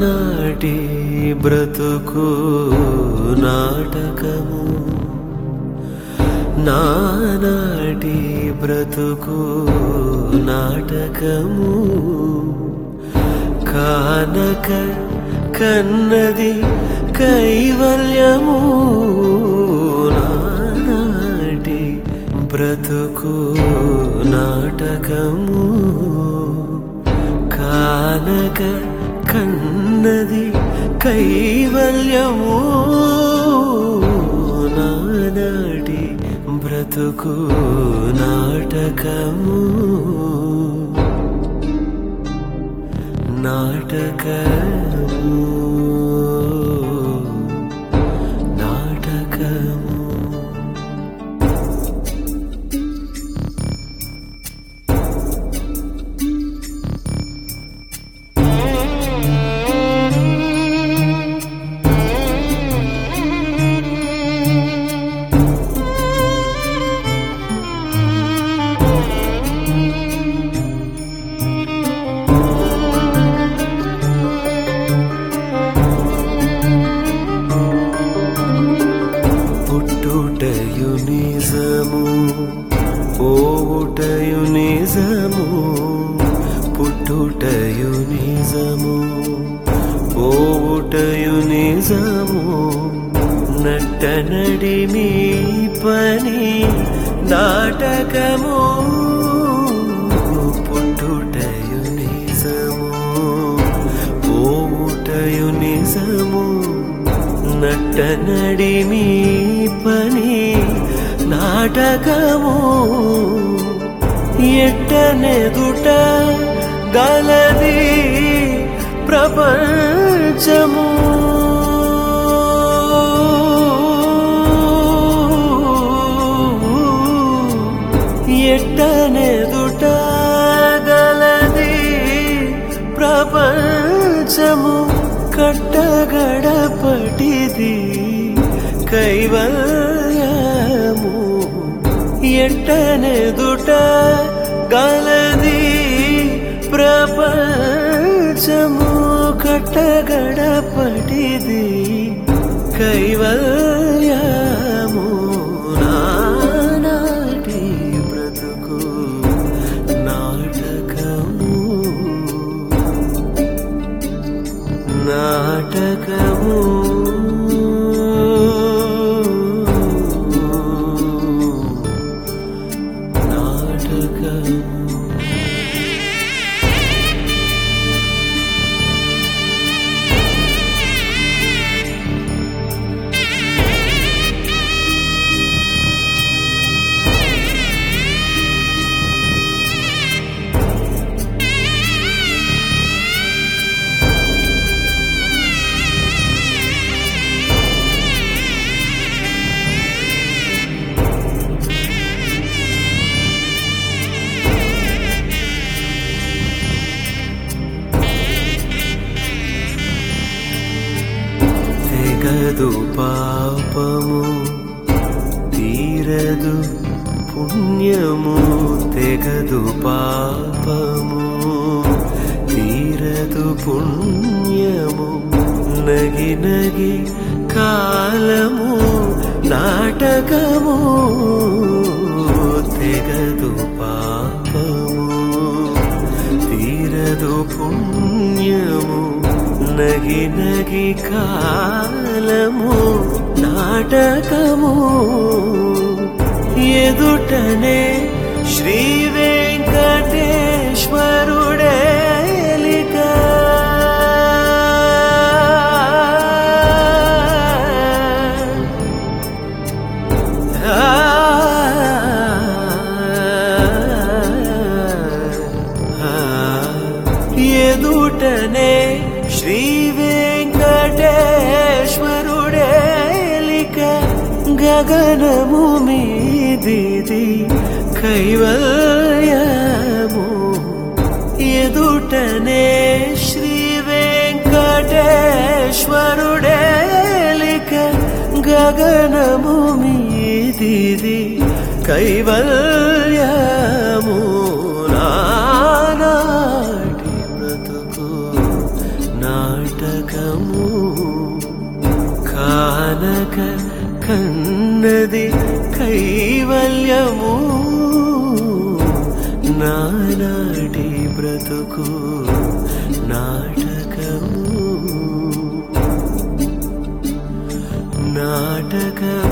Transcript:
నానాటి బ్రతుకు నాటకము నానాటి బ్రతుకు నాటకము కానక కన్నది కైవల్యము నానాటి బ్రతుకు నాటకము కానక కన్నది కైవల్యము నానాటి బ్రతుకు నాటకము నాటకము నాటకము పుట్టుటయు నిజము పోవుటయు నిజము పుట్టుటయు నిజము పోవుటయు నిజము నట్టనడి మీ పని నాటకము పుట్టుటయు నిజము పోవుటయు నిజము నట్టనడి మీ పని నాటకము ఎట్టనెదుట గలది ప్రపంచము ఎట్టనెదుట గలది ప్రపంచము కట్టగడపటిది కైవల్యము ఎట్టనెదుట గలది ప్రపంచము కట్టగడపటిది కైవల్యము నానాటి బ్రతుకు నాటకము నాటకము నాటకము తెగదు పాపము తీరదు పుణ్యము తెగదు పాపము తీరదు పుణ్యము నగి నగి కాలము నాటకము తెగదు పాపము తీరదు పుణ్యము నగి నగి కాలము నాటకము ఎదుటనే శ్రీ వెంకటేశ్వరుడేలిక ఎదుటనే శ్రీ వెంకటేశ్వరుడేలిక గగనము మీదిది కైవల్యము ఎదుటనే శ్రీ వెంకటేశ్వరుడేలిక గగనము మీదిది కైవల్యము నానాటి బ్రతుకు నాటక కాక కన్నది కైవల్యము నానాటి బ్రతుకు నాటకము నాటకము